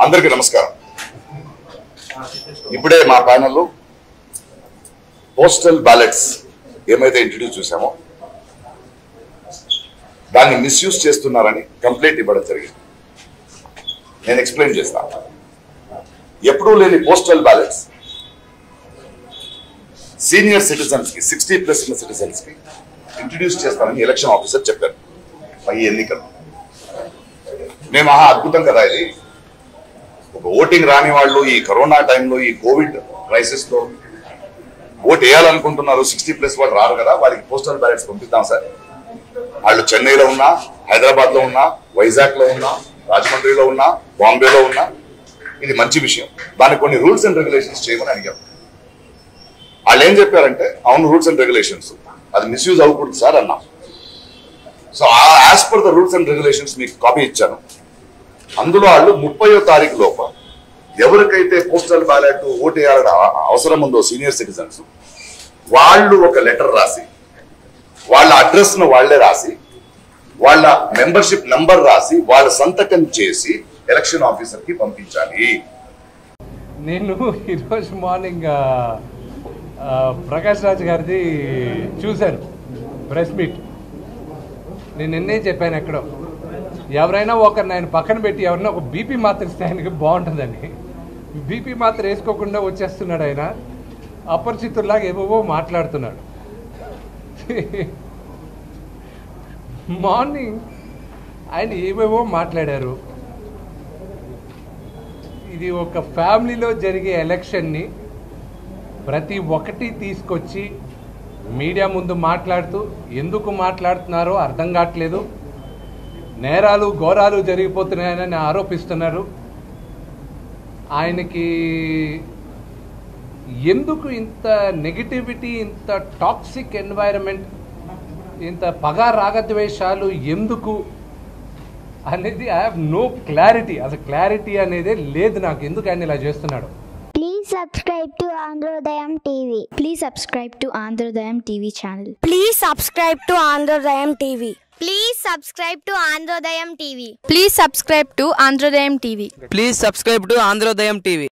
అందరికీ నమస్కారం ఇప్పుడే మా ప్యానల్లో పోస్టల్ బ్యాలెట్స్ ఏమైతే ఇంట్రడ్యూస్ చూసామో దాన్ని మిస్యూజ్ చేస్తున్నారని కంప్లైంట్ ఇవ్వడం జరిగింది నేను ఎక్స్ప్లెయిన్ చేస్తాను ఎప్పుడూ లేని పోస్టల్ బ్యాలెట్స్ సీనియర్ సిటిజన్స్ కి సిక్స్టీ ప్లస్ ఉన్న సిటిజన్స్ కి ఇంట్రడ్యూస్ చేస్తానని ఎలక్షన్ ఆఫీసర్ చెప్పారు ఈ ఎన్నికలు మేము ఆహా అద్భుతం కదా ఇది ఒక ఓటింగ్ రాని వాళ్ళు ఈ కరోనా టైంలో ఈ కోవిడ్ క్రైసిస్ లో ఓట్ వేయాలనుకుంటున్నారు సిక్స్టీ ప్లస్ వాళ్ళు రారు కదా వాళ్ళకి పోస్టల్ బ్యాలెట్స్ పంపిద్దాం సార్ వాళ్ళు చెన్నైలో ఉన్నా హైదరాబాద్ లో ఉన్నా వైజాగ్ లో ఉన్నా రాజమండ్రిలో ఉన్నా బాంబేలో ఉన్నా ఇది మంచి విషయం దానికి కొన్ని రూల్స్ అండ్ రెగ్యులేషన్స్ చేయమని అడిగాం వాళ్ళు ఏం చెప్పారంటే అవును రూల్స్ అండ్ రెగ్యులేషన్స్ అది మిస్యూజ్ అవ్వకూడదు సార్ అన్నాం so as per the rules and regulations మీకు కాపీ ఇచ్చాను అందులో వాళ్ళు ముప్పయో తారీఖు లోప ఎవరికైతే పోస్టల్ బ్యాలెట్ ఓటు వేయాలని అవ- అవసరం ఉందో సీనియర్ సిటిజన్స్ వాళ్ళు ఒక లెటర్ రాసి వాళ్ళ అడ్రస్ ను వాళ్ళే రాసి వాళ్ళ మెంబర్షిప్ నంబర్ రాసి వాళ్ళ సంతకం చేసి ఎలక్షన్ ఆఫీసర్ కి పంపించాలి నేను ఈరోజు మార్నింగ్ ఆ, ఆ, ప్రకాష్ రాజ్ గారిది చూశాను ప్రెస్ మీట్ నేను నిన్నే చెప్పాను ఎక్కడో ఎవరైనా ఒకరిని ఆయన పక్కన పెట్టి ఎవరైనా ఒక బీపీ మాత్ర ఇస్తే ఆయనకి బాగుంటుందని బీపీ మాత్ర వేసుకోకుండా వచ్చేస్తున్నాడు ఆయన అపరిచితుల్లాగా ఏవేవో మాట్లాడుతున్నాడు మార్నింగ్ ఆయన ఏవేవో మాట్లాడారు ఇది ఒక ఫ్యామిలీలో జరిగే ఎలక్షన్ని ప్రతి ఒక్కటి తీసుకొచ్చి మీడియా ముందు మాట్లాడుతూ ఎందుకు మాట్లాడుతున్నారో అర్థం కావట్లేదు నేరాలు ఘోరాలు జరిగిపోతున్నాయని ఆరోపిస్తున్నారు ఆయనకి ఎందుకు ఇంత నెగిటివిటీ ఇంత టాక్సిక్ ఎన్వైరన్మెంట్ ఇంత పగ రాగద్వేషాలు ఎందుకు అనేది ఐ హావ్ నో క్లారిటీ అసలు క్లారిటీ అనేదే లేదు నాకు ఎందుకు ఆయన ఇలా చేస్తున్నాడు Please subscribe to Androdayam TV. Please subscribe to Androdayam TV channel. Please subscribe to Androdayam TV. Please subscribe to Androdayam TV. Please subscribe to Androdayam TV. Please subscribe to Androdayam TV.